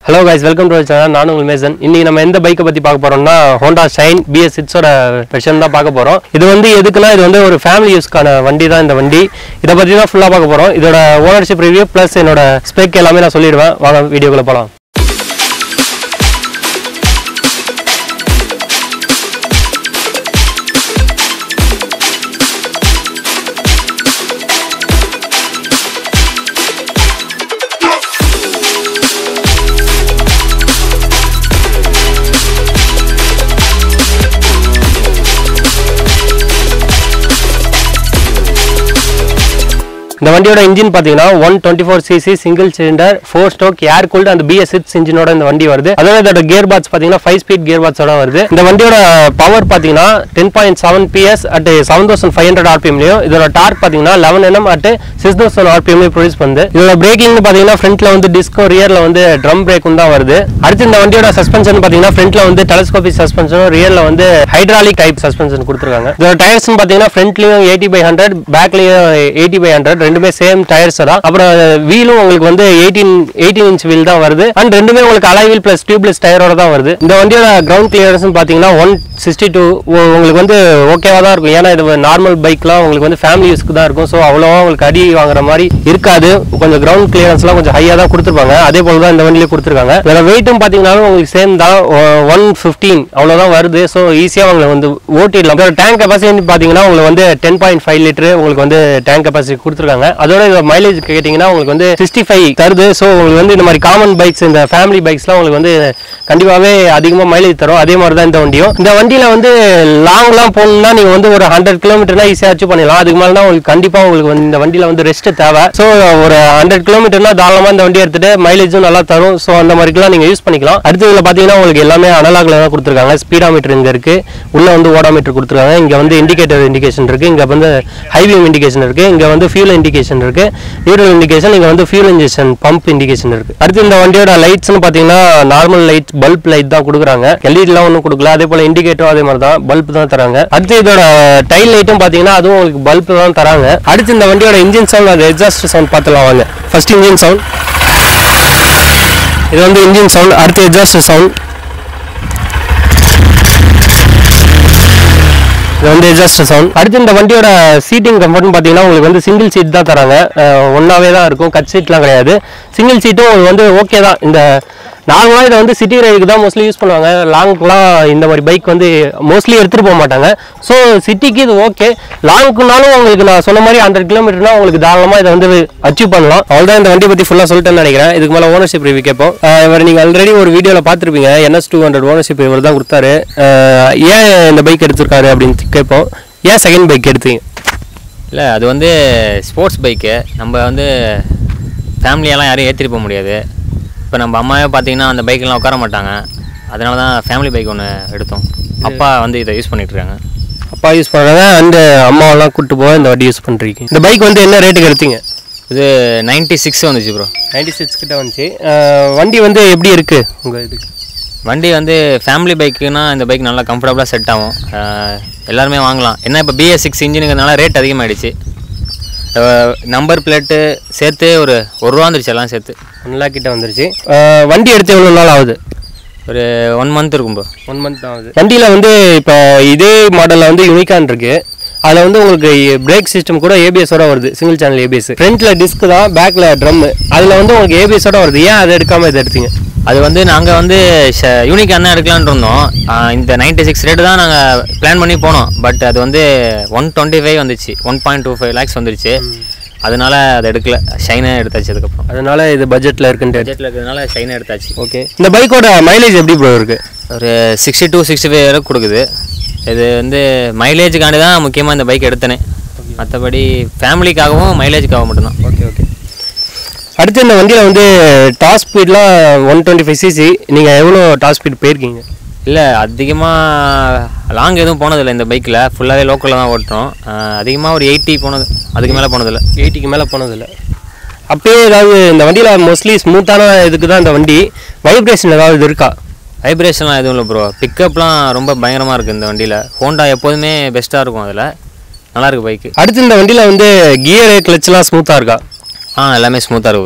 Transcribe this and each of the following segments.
Hello guys welcome to channel நான் உங்கள் Mason இன்னைக்கு நம்ம எந்த பைக்கை பற்றி பார்க்க போறோம்னா ஹோண்டா ஷைன் பிஎஸ் சிக்ஸோட வெர்ஷன் தான் பார்க்க போகிறோம் இது வந்து எதுக்குன்னா இது வந்து ஒரு ஃபேமிலி யூஸ்க்கான வண்டி தான் இந்த வண்டி இதை பற்றி தான் ஃபுல்லாக பார்க்க போகிறோம் இதோட ஓனர்ஷிப் ரிவ்யூ ப்ளஸ் என்னோட ஸ்பெக் எல்லாமே நான் சொல்லிடுவேன் வாங்க வீடியோக்குள்ளே போகலாம் இந்த வண்டியோட இன்ஜின் பார்த்தீங்கன்னா one twenty four CC single cylinder four stroke air cooled அந்த பிஎஸ் சிக்ஸ் இன்ஜினோட இந்த வண்டி வருது அதோட இதோட கியர் பாக்ஸ் பார்த்தீங்கன்னா ஃபைவ் ஸ்பீட் கியர் பாக்ஸோட வருது இந்த வண்டியோட பவர் பார்த்தீங்கன்னா ten point seven PS at seven thousand five hundred ஆர்பிஎம்லையும் இதோட டார்க் பார்த்தீங்கன்னா eleven NM at six thousand ஆர்பிஎம்லையும் ப்ரொடியூஸ் பண்ணுது இதோட பிரேக்கிங் பார்த்தீங்கன்னா ஃப்ரண்ட்ல வந்து டிஸ்கோ ரியர்ல வந்து ட்ரம் பிரேக்கும் தான் வருது அடுத்து இந்த வண்டியோட சஸ்பென்ஷன் பார்த்தீங்கன்னா ஃப்ரண்ட்ல வந்து டெலஸ்கோபிக் சஸ்பென்ஷனும் ரியர்ல வந்து ஹைட்ராலிக் டைப் சஸ்பென்ஷன் கொடுத்துருக்காங்க இதோட டயர்ஸ் பார்த்தீங்கன்னா ஃப்ரண்ட்லயும் எயிட்டி பை ஹண்ட்ரட் பேக்லயும் எயிட்டி பை ஹண்ட்ரட் ரெண்டுமே சேம் டயர்ஸ் தான் அப்புறம் வீலும் உங்களுக்கு வந்து எயிட்டீன் எயிட்டீன் இன்ச் வீல் தான் வருது அண்ட் ரெண்டுமே உங்களுக்கு அலாய் வீல் பிளஸ் டியூப்லெஸ் டயரோட தான் வருது இந்த வண்டியோட கிரவுண்ட் கிளியரன்ஸ் பார்த்தீங்கன்னா ஒன் சிக்ஸ்டி டூ உங்களுக்கு வந்து ஓகேவா தான் இருக்கும் ஏன்னா இது நார்மல் பைக்லாம் உங்களுக்கு வந்து ஃபேமிலி யூஸ்க்கு தான் இருக்கும் ஸோ அவ்வளோவா உங்களுக்கு அடி வாங்குற மாதிரி இருக்காது கொஞ்சம் கிரவுண்ட் கிளியரன்ஸ்லாம் கொஞ்சம் ஹையாக தான் கொடுத்துருப்பாங்க அதே போல தான் இந்த வண்டியிலே கொடுத்துருக்காங்க இதோட வெயிட்டும் பார்த்தீங்கன்னாலும் உங்களுக்கு சேம் தான் ஒன் ஃபிஃப்டீன் அவ்வளோதான் வருது ஸோ ஈஸியாக உங்களை வந்து ஓட்டிடலாம் இதோட டேங்க் கெப்பாசிட்டி பார்த்தீங்கன்னா உங்களுக்கு வந்து டென் பாயிண்ட் ஃபைவ் லிட்டர் உங்களுக்கு வந்து டேங்க் கெப்பாசிட்டி கொடுத்துருக்காங்க அதோட இதோட மைலேஜ் கேட்டிங்கன்னா உங்களுக்கு வந்து சிக்ஸ்டி ஃபைவ் தருது ஸோ உங்களுக்கு வந்து இந்த மாதிரி காமன் பைக்ஸ் இந்த ஃபேமிலி பைக்ஸ்லாம் உங்களுக்கு வந்து கண்டிப்பாகவே அதிகமாக மைலேஜ் தரும் அதே மாதிரி தான் இந்த வண்டியும் இந்த வண்டியில் வந்து லாங்லாம் போகணும்னா நீங்கள் வந்து ஒரு ஹண்ட்ரட் கிலோமீட்டர்னா ஈஸியாக அச்சீவ் பண்ணிடலாம் அதுக்கு மேலே தான் உங்களுக்கு கண்டிப்பாக உங்களுக்கு வந்து இந்த வண்டியில் வந்து ரெஸ்ட் தேவை ஸோ ஒரு ஹண்ட்ரட் கிலோமீட்டர்னா தாராளமாக இந்த வண்டி எடுத்துட்டு மைலேஜும் நல்லா தரும் ஸோ அந்த மாதிரிலாம் நீங்கள் யூஸ் பண்ணிக்கலாம் அடுத்து இதில் பார்த்தீங்கன்னா உங்களுக்கு எல்லாமே அனலாக்ல தான் கொடுத்துருக்காங்க ஸ்பீடாமீட்டர் இங்கே இருக்கு உள்ள வந்து ஓடாமீட்டர் கொடுத்துருக்காங்க இங்கே வந்து இண்டிகேட்டர் இண்டிகேஷன் இருக்கு இங்கே வந்து ஹைவே இண்டிகேஷன் இருக்கு இங்கே வந்து ஃபியூல் இண்டிகேஷன் இருக்கு நியூட்ரல் இண்டிகேஷன் இங்கே வந்து ஃபியூல் இன்ஜெக்ஷன் பம்ப் இண்டிகேஷன் இருக்கு அடுத்து இந்த வண்டியோட லைட்ஸ்னு பார்த்தீங்கன்னா நார்மல் லைட் பல்ப் லைட் தான் கொடுக்குறாங்க எல்இடிலாம் ஒன்றும் கொடுக்கல அதே போல் இண்டிகேட்டரும் அதே மாதிரி தான் பல்ப் தான் தராங்க அடுத்து இதோட டைல் லைட்டும் பார்த்தீங்கன்னா அதுவும் உங்களுக்கு பல்ப் தான் தராங்க அடுத்து இந்த வண்டியோட இன்ஜின் சவுண்ட் அது எக்ஸாஸ்ட் சவுண்ட் பார்த்துலாம் வாங்க ஃபர்ஸ்ட் இன்ஜின் சவுண்ட் இது வந்து இன்ஜின் சவுண்ட் அடுத்து எக்ஸாஸ்ட் சவுண்ட் இது வந்து எக்ஸாஸ்ட் சவுண்ட் அடுத்து இந்த வண்டியோட சீட்டிங் கம்ஃபர்ட்னு பார்த்தீங்கன்னா உங்களுக்கு வந்து சிங்கிள் சீட் தான் தராங்க ஒன்றாவே தான் இருக்கும் கட் சீட்லாம் கிடையாது சிங்கிள் சீட்டும் உங்களுக்கு வந்து ஓகே தான் இந்த நார்மலாக இதை வந்து சிட்டி ரைடுக்கு தான் மோஸ்ட்லி யூஸ் பண்ணுவாங்க லாங்குக்குலாம் இந்த மாதிரி பைக் வந்து மோஸ்ட்லி எடுத்துகிட்டு போக மாட்டாங்க ஸோ சிட்டிக்கு இது ஓகே லாங்குக்குனாலும் உங்களுக்கு நான் சொன்ன மாதிரி ஹண்ட்ரட் கிலோமீட்டர்னா உங்களுக்கு தாராளமாக இதை வந்து அச்சீவ் பண்ணலாம் அவ்வளோதான் இந்த வண்டி பற்றி ஃபுல்லாக சொல்லிட்டேன்னு நினைக்கிறேன் இதுக்கு மேலே ஓனர்ஷிப் ரிவ்யூ கேட்போம் அஹ் இவர் நீங்கள் ஆல்ரெடி ஒரு வீடியோவில் பார்த்துருப்பீங்க என்எஸ் டூ ஹண்ட்ரட் ஓனர்ஷிப் இவர் தான் கொடுத்தாரு அஹ் ஏன் இந்த பைக் எடுத்திருக்காரு அப்படின்னு கேட்போம் ஏன் செகண்ட் பைக் எடுத்தீங்க இல்லை அது வந்து ஸ்போர்ட்ஸ் பைக்கு நம்ம வந்து ஃபேமிலியெல்லாம் யாரையும் ஏற்றிட்டு போக முடியாது இப்போ நம்ம அம்மாவே பார்த்தீங்கன்னா அந்த பைக்கெல்லாம் உட்கார மாட்டாங்க அதனால தான் ஃபேமிலி பைக் ஒன்று எடுத்தோம் அப்பா வந்து இதை யூஸ் பண்ணிட்டு இருக்காங்க அப்பா யூஸ் பண்ணுறாங்க அண்டு அம்மாவெல்லாம் கூப்பிட்டு போக இந்த வண்டி யூஸ் பண்ணுறீங்க இந்த பைக் வந்து என்ன ரேட்டுக்கு எடுத்தீங்க இது நைன்ட்டி சிக்ஸ் வந்துச்சு ப்ரோ நைன்டி சிக்ஸ் கிட்ட வந்துச்சு அஹ் வண்டி வந்து எப்படி இருக்கு உங்கள் இதுக்கு வண்டி வந்து ஃபேமிலி பைக்குனா இந்த பைக் நல்லா கம்ஃபர்டபுளாக செட் ஆகும் அஹ் எல்லாருமே வாங்கலாம் ஏன்னா இப்போ பிஎஸ் சிக்ஸ் இன்ஜினுங்கிறதுனால ரேட் அதிகமாகிடுச்சு நம்பர் பிளேட்டு சேர்த்து ஒரு ஒரு ரூபா வந்துருச்சு எல்லாம் சேர்த்து ஒன் லேக் கிட்ட வந்துருச்சு அஹ் வண்டி எடுத்து எவ்வளோ நாள் ஆகுது ஒரு ஒன் மந்த் இருக்கும் ப்ரோ ஒன் மந்த் தான் ஆகுது வண்டியில் வந்து இப்போ இதே மாடலில் வந்து யூனிகான் இருக்கு அதில் வந்து உங்களுக்கு பிரேக் சிஸ்டம் கூட ஏபிஎஸோட வருது சிங்கிள் சேனல் ஏபிஎஸ் ஃப்ரண்ட்டில் டிஸ்க் தான் பேக்கில் ட்ரம் அதில் வந்து உங்களுக்கு ஏபிஎஸோட வருது ஏன் அதை எடுக்காமல் இதை எடுத்தீங்க அது வந்து நாங்கள் வந்து யூனிக் அண்ணா எடுக்கலான்னு இருந்தோம் ஆஹ் இந்த நைன்டி சிக்ஸ் ரேட்டு தான் நாங்கள் பிளான் பண்ணி போனோம் பட் அது வந்து ஒன் டுவெண்ட்டி ஃபைவ் வந்துச்சு one point two five lakhs வந்துருச்சு அதனால அதை எடுக்கல ஷைனே எடுத்தாச்சு அதுக்கப்புறம் அதனால இது பட்ஜெட்டில் இருக்குன்ட்டு பட்ஜெட்டில் இருக்கிறதுனால ஷைனே எடுத்தாச்சு ஓகே இந்த பைக்கோட மைலேஜ் எப்படி ப்ரோ இருக்கு ஒரு சிக்ஸ்டி டூ சிக்ஸ்டி ஃபைவ் வரை கொடுக்குது இது வந்து மைலேஜுக்காண்டி தான் முக்கியமாக இந்த பைக் எடுத்தேனே மற்றபடி ஃபேமிலிக்காகவும் மைலேஜுக்காக மட்டும்தான் ஓகே ஓகே அடுத்து இந்த வண்டியில் வந்து டாப் ஸ்பீட்லாம் ஒன் டுவெண்ட்டி ஃபைவ் சிசி நீங்கள் எவ்வளோ டாப் ஸ்பீட் போயிருக்கீங்க இல்லை அதிகமாக லாங் எதுவும் போனதில்லை இந்த பைக்கில் ஃபுல்லாகவே லோக்கலில் தான் ஓட்டுறோம் அதிகமாக ஒரு எயிட்டி போனது அதுக்கு மேலே போனதில்லை எயிட்டிக்கு மேலே போனதில்லை அப்பயே ஏதாவது இந்த வண்டியில் மோஸ்ட்லி ஸ்மூத்தான இதுக்கு தான் இந்த வண்டி வைப்ரேஷன் ஏதாவது இது இருக்கா வைப்ரேஷன்லாம் எதுவும் இல்லை ப்ரோ பிக்கப்லாம் ரொம்ப பயங்கரமாக இருக்குது இந்த வண்டியில் ஹோண்டா எப்போதுமே பெஸ்ட்டாக இருக்கும் அதில் நல்லாயிருக்கு பைக்கு அடுத்து இந்த வண்டியில் வந்து கியர் கிளச்லாம் ஸ்மூத்தாக இருக்கா ஆ எல்லாமே ஸ்மூத்தாக இருக்கு ப்ரோ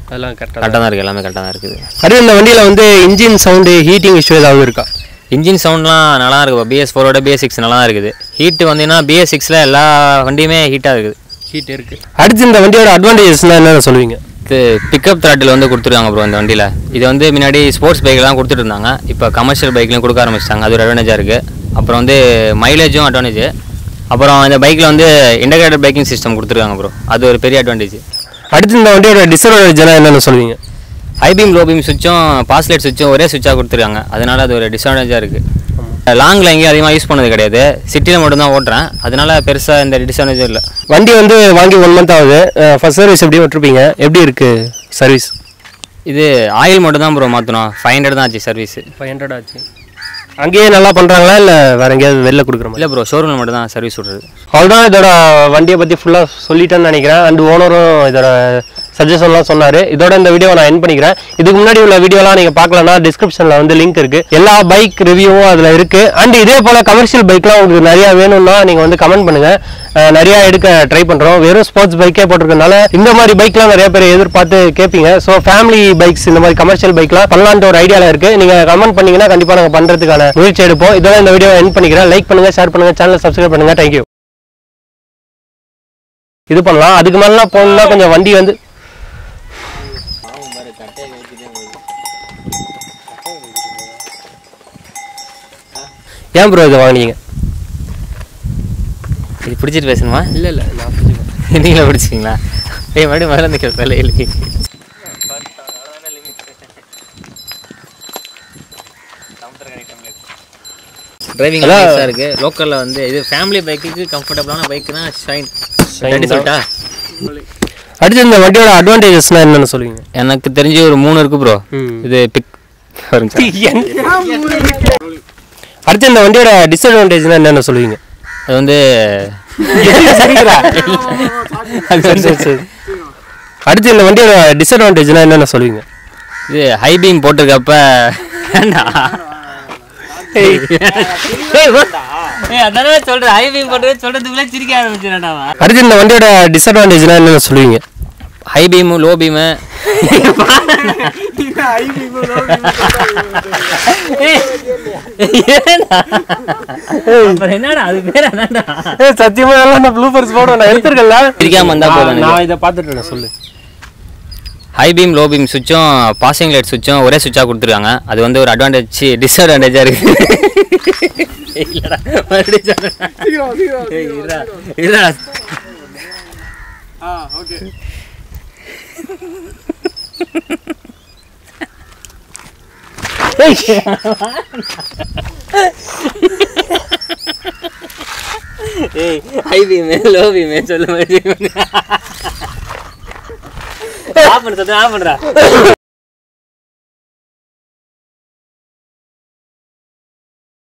அதெல்லாம் கரெக்டாக கரெக்டாக தான் இருக்குது எல்லாமே கரெக்டாக தான் இருக்குது அடுத்து இந்த வண்டியில் வந்து இன்ஜின் சவுண்டு ஹீட்டிங் இஷ்யூ ஏதாவது இருக்கா இன்ஜின் சவுண்ட்லாம் நல்லா இருக்குது பிஎஸ் ஃபோரோட பிஎஸ் சிக்ஸ் நல்லா தான் இருக்குது ஹீட்டு வந்தீங்கன்னா பிஎஸ் சிக்ஸில் எல்லா வண்டியுமே ஹீட்டாக இருக்குது ஹீட் இருக்கு அடுத்து இந்த வண்டியோட அட்வான்டேஜஸ்னால் என்னென்ன சொல்லுவீங்க இது பிக்கப் த்ராட்டில் வந்து கொடுத்துருக்காங்க ப்ரோ இந்த வண்டியில் இது வந்து முன்னாடி ஸ்போர்ட்ஸ் பைக்லாம் கொடுத்துட்டு இருந்தாங்க இப்போ கமர்ஷியல் பைக்லையும் கொடுக்க ஆரம்பிச்சிட்டாங்க அது ஒரு அட்வான்டேஜாக இருக்குது அப்புறம் வந்து மைலேஜும் அட்வான்டேஜ் அப்புறம் இந்த பைக்கில் வந்து இன்டகிரேட்டட் பைக்கிங் சிஸ்டம் கொடுத்துருக்காங்க ப்ரோ அது ஒரு பெரிய அட்வான்டேஜ் அடுத்து இந்த வண்டியோட டிஸ்அட்வான்டேஜ்னா என்னென்ன சொல்லுவீங்க ஹைபீம் லோ பீம் சுவிட்சும் பாஸ்லைட் சுவிட்சும் ஒரே சுவிட்சாக கொடுத்துருக்காங்க அதனால அது ஒரு டிஸ்அட்வான்டேஜாக இருக்குது லாங்கில் எங்கேயும் அதிகமாக யூஸ் பண்ணது கிடையாது சிட்டியில் மட்டும்தான் ஓட்டுறேன் அதனால பெருசாக இந்த டிஸ்அட்வான்டேஜும் இல்லை வண்டி வந்து வாங்கி ஒன் மந்த் ஆகுது ஃபர்ஸ்ட் சர்வீஸ் எப்படி விட்டுருப்பீங்க எப்படி இருக்கு சர்வீஸ் இது ஆயில் மட்டும் தான் ப்ரோ மாற்றணும் ஃபைவ் ஹண்ட்ரட் தான் ஆச்சு சர்வீஸ் ஃபைவ் ஹண்ட்ரட் ஆச்சு அங்கேயே நல்லா பண்ணுறாங்களா இல்லை வேற எங்கேயாவது வெளில கொடுக்குற மாதிரி இல்லை ப்ரோ ஷோரூமில் மட்டும் தான் சர்வீஸ் விட்றது அவ்வளோதான் இதோட வண்டியை பற்றி ஃபுல்லாக சொல்லிட்டேன்னு நினைக்கிறேன் அண்ட் ஓனரும் இதோட சஜஷன்லாம் சொன்னார் இதோட இந்த வீடியோ நான் என் பண்ணிக்கிறேன் இதுக்கு முன்னாடி உள்ள வீடியோலாம் நீங்கள் பார்க்கலன்னா டிஸ்கிரிப்ஷனில் வந்து லிங்க் இருக்குது எல்லா பைக் ரிவ்யூவும் அதில் இருக்குது அண்ட் இதே போல் கமர்ஷியல் பைக்லாம் உங்களுக்கு நிறையா வேணும்னா நீங்கள் வந்து கமெண்ட் பண்ணுங்கள் நிறையா எடுக்க ட்ரை பண்ணுறோம் வெறும் ஸ்போர்ட்ஸ் பைக்கே போட்டிருக்கனால இந்த மாதிரி பைக்லாம் நிறைய பேர் எதிர்பார்த்து கேட்பீங்க ஸோ ஃபேமிலி பைக்ஸ் இந்த மாதிரி கமர்ஷியல் பைக்லாம் பண்ணலான்ட்டு ஒரு ஐடியாவில் இருக்குது நீங்கள் கமெண்ட் பண்ணீங்கன்னா கண்டிப்பாக நாங்கள் பண்ணுறதுக்கான முயற்சி எடுப்போம் இதோட இந்த வீடியோ என் பண்ணிக்கிறேன் லைக் பண்ணுங்கள் ஷேர் பண்ணுங்கள் சேனல் சப்ஸ்கிரைப் பண்ணுங்கள் தேங்க்யூ இது பண்ணலாம் அதுக்கு மேலாம் போகணும்னா கொஞ்சம் வண்டி வந்து ஏன் ப்ரோ இதை வாங்கினீங்க இது பிடிச்சிட்டு பேசணுமா இல்லை இல்லை நான் நீங்களே பிடிச்சிங்களா ஏய் மறுபடியும் முதல்ல இந்த கேள்வி இல்லை டிரைவிங் அதான். நைஸாக இருக்கு லோக்கலில் வந்து இது ஃபேமிலி பைக்குக்கு கம்ஃபர்டபுளான பைக்குனா ஷைன் Shine ரெடி தான். சொல்லிட்டா அடுத்து இந்த வண்டியோட அட்வான்டேஜஸ்னால் என்னென்னு சொல்லுவீங்க எனக்கு தெரிஞ்சு ஒரு மூணு இருக்கு ப்ரோ ம். இது பிக் அடுத்து இந்த வண்டியோட டிஸ்அட்வான்டேஜ்னா என்னென்ன சொல்லுவீங்க அது வந்து அது சரி சரி சரி அடுத்து இந்த வண்டியோட டிஸ்அட்வான்டேஜ்னா என்னென்ன சொல்லுவீங்க இது ஹை பீம் போட்டிருக்கப்ப ஏண்டா? ஏய், அதானே சொல்றேன் ஹை பீம் போட்டு சொல்றதுக்குள்ளே சிரிக்க ஆரம்பிச்சிடா அடுத்து இந்த வண்டியோட டிஸ்அட்வான்டேஜ்னா என்னென்ன சொல்லுவீங்க ஹை பீமு லோ பீமு என்னடா அது பேர் அதான்டா ஏய் சத்தியமா எல்லாம் நான் ப்ளூபர்ஸ் போடுவேன் நான் எடுத்துருக்கல பிரிக்காம வந்தா போதும் எனக்கு. நான் இதை பார்த்துட்டு இருக்கேன், சொல்லு ஹை பீம் லோ பீம் சுவிட்சும் பாசிங் லைட் சுவிட்சும் ஒரே சுவிட்சாக கொடுத்துருக்காங்க அது வந்து ஒரு அட்வான்டேஜ் டிஸ்அட்வான்டேஜாக இருக்கு இல்லடா, மறுபடியும் சொல்றேன். ஏய், இருடா, இருடா. ஏய் ஹை பீம் லோ பீம் சொல்லு மறுபடியும் ஆஃப் பண்ணு ஆஃப் பண்ணுறா